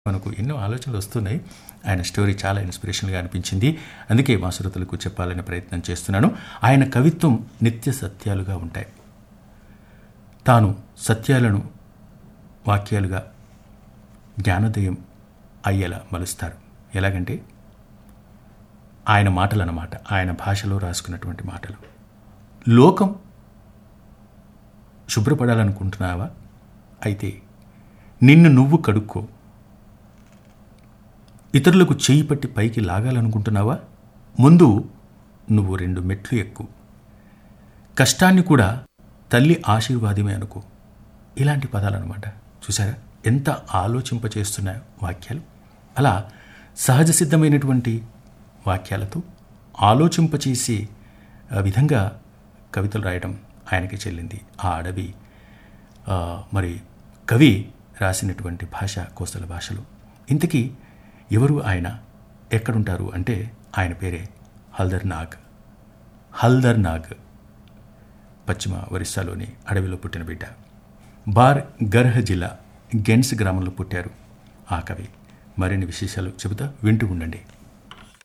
మనకు ఎన్నో ఆలోచనలు వస్తున్నాయి ఆయన స్టోరీ చాలా ఇన్స్పిరేషన్గా అనిపించింది అందుకే మా శ్రోతలకు చెప్పాలనే ప్రయత్నం చేస్తున్నాను ఆయన కవిత్వం నిత్య సత్యాలుగా ఉంటాయి తాను సత్యాలను వాక్యాలుగా జ్ఞానోదయం అయ్యేలా మలుస్తారు ఎలాగంటే ఆయన మాటలు అన్నమాట ఆయన భాషలో రాసుకున్నటువంటి మాటలు లోకం శుభ్రపడాలనుకుంటున్నావా అయితే నిన్ను నువ్వు కడుక్కో ఇతరులకు చేయి పట్టి పైకి లాగాలనుకుంటున్నావా ముందు నువ్వు రెండు మెట్లు ఎక్కు కష్టాన్ని కూడా తల్లి ఆశీర్వాదమే అనుకో ఇలాంటి పదాలన్నమాట చూసారా ఎంత ఆలోచింపచేస్తున్న వాక్యాలు అలా సహజ సిద్ధమైనటువంటి వాక్యాలతో ఆలోచింపచేసే ఆ, విధంగా కవితలు రాయడం ఆయనకి చెల్లింది ఆ అడవి ఆ, మరి కవి రాసినటువంటి భాష కోస్తల భాషలు ఇంతకీ ఎవరు ఆయన ఎక్కడుంటారు అంటే ఆయన పేరే హల్దర్ నాగ్ హల్దర్ నాగ్ పశ్చిమ ఒరిస్సాలోని అడవిలో పుట్టిన బిడ్డ బార్ గర్హ్ జిల్లా గెన్స్ గ్రామంలో పుట్టారు ఆ కవి మరిన్ని విశేషాలు చెబుతా వింటూ ఉండండి